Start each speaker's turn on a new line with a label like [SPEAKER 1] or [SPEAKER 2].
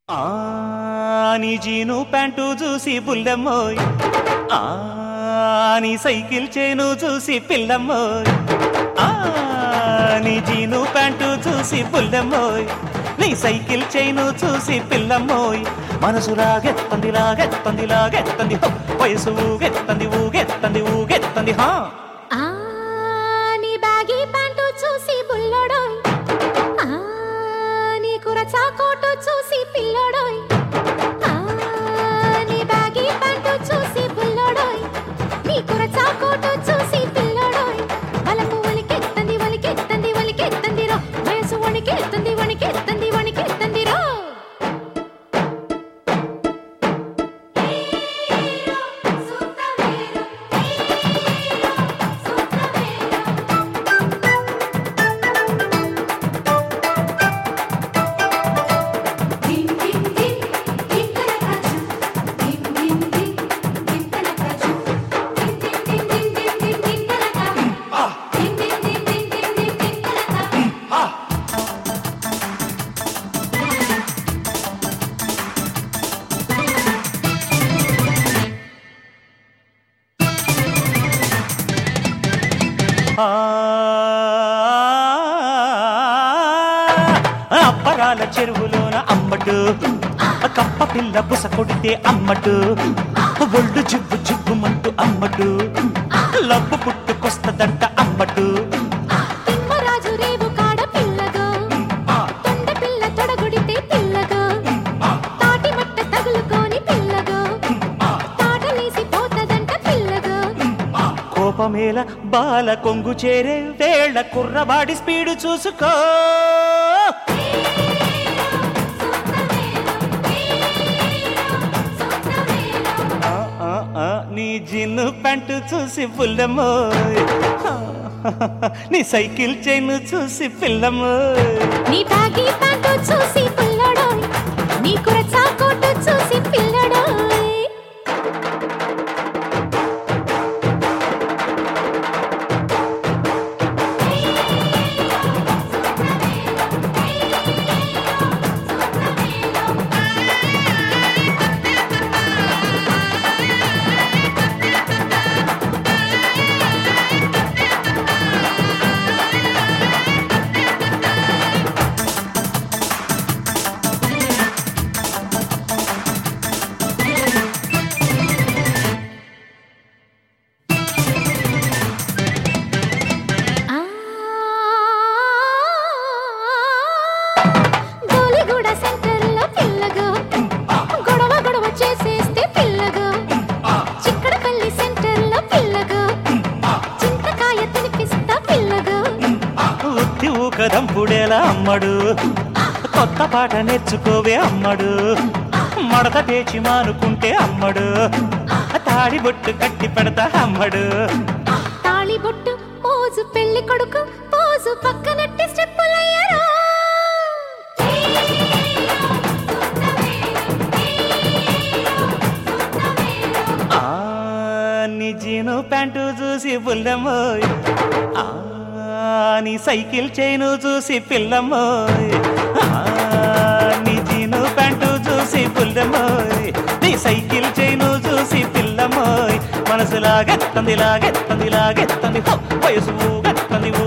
[SPEAKER 1] ఆ నీ జీను ప్యాంటు చూసి బుల్లమ్మోయ్ ఆ నీ సైకిల్ చేను చూసి పిల్లమ్మోయ్ ఆ నీ జీను ప్యాంటు చూసి బుల్లమ్మోయ్ నీ సైకిల్ చైను చూసి పిల్లమ్మోయ్ మనసు లాగెత్తంది లాగెత్తంది లాగెత్తంది హో! వయసు ఊగెత్తంది ఊగెత్తంది ఊగెత్తంది హా
[SPEAKER 2] ఆ నీ బ్యాగీ ప్యాంటు చూసి బుల్లడోయ్ ఆ నీ కురచా కోటు చూసి పిల్లడోయ్ ఆ నీ బ్యాగీ ప్యాంటు చూసి బుల్లడోయ్ నీ కురచా కోటు చూసి పిల్లడోయ్ వలకు వలికెత్తంది వలికెత్తంది వలికెత్తంది రో వయసు వణికెత్తంది వణికెత్తంది వణికెత్తంది రో
[SPEAKER 3] డింగ్ డింగ్ డింగ్ డింగన కాచు డింగ్ డింగ్ డింగ్ డింగన కాచు డింగ్ డింగ్ డింగ్ డింగ్ డింగ్ డింగన కాచు డింగ్ డింగ్ డింగ్ డింగ్ డింగ్ డింగ్ డింగన కాచు
[SPEAKER 1] ఆ అప్పరాల చెరువులోన అమ్మడు కప్ప పిల్ల బుస కొడితే అమ్మడు ఒళ్ళు జివ్వు జివ్వుమంటూ అమ్మడు లబ్బు పుట్టుకొస్తదంట అమ్మడు
[SPEAKER 2] తిమ్మరాజు రేవు కాడ పిల్లగా తొండ పిల్ల తొడగుడితే పిల్లగా తాటి మట్ట తగులుకొని పిల్లగా తాటలేసి పోతదంట పిల్లగా
[SPEAKER 1] కోపమేల బాల కొంగు చేరే వేళ కుర్రవాడి స్పీడు చూసుకో ఆ, ఆ, ఆ, నీ జిన్ను ప్యాంటు చూసి పుల్లమ్మోయ్ నీ సైకిల్ చైన్ చూసి పిల్లమ్మోయ్
[SPEAKER 2] నీ బ్యాగీ ప్యాంటు చూసి పిల్లడోయ్ నీ కురచా కోటు చూసి పిల్లడోయ్ ఆ గోలిగూడ సెంటర్లో పిల్లగా గొడవ గొడవ చేసేస్తే పిల్లగా చిక్కడపల్లి సెంటర్లో పిల్లగా చింతకాయ తినిపిస్తా పిల్లగా
[SPEAKER 1] ఉత్తి ఊకదంపుడేలా అమ్మడు కొత్త పాట నేర్చుకోవే అమ్మడు మడత పేచి మానుకుంటే అమ్మడు తాడి బొట్టు కట్టి పెడతా అమ్మడు
[SPEAKER 2] తాళి బొట్టు పోజు పెళ్లి కొడుకు పోజు పక్కనట్టి స్టెప్పులయ్యారా
[SPEAKER 1] ఆ నీ జీను ప్యాంటు చూసి పుల్లమ్మోయ్ ఆ నీ సైకిల్ చైను చూసి పిల్లమ్మోయ్ ఆ నీ జీను ప్యాంటు చూసి పుల్లమ్మోయ్ నీ సైకిల్ చైను చూసి పిల్లమ్మోయ్ మనసు లాగెత్తంది లాగెత్తంది లాగెత్తంది హో! వయసు ఊగెత్తంది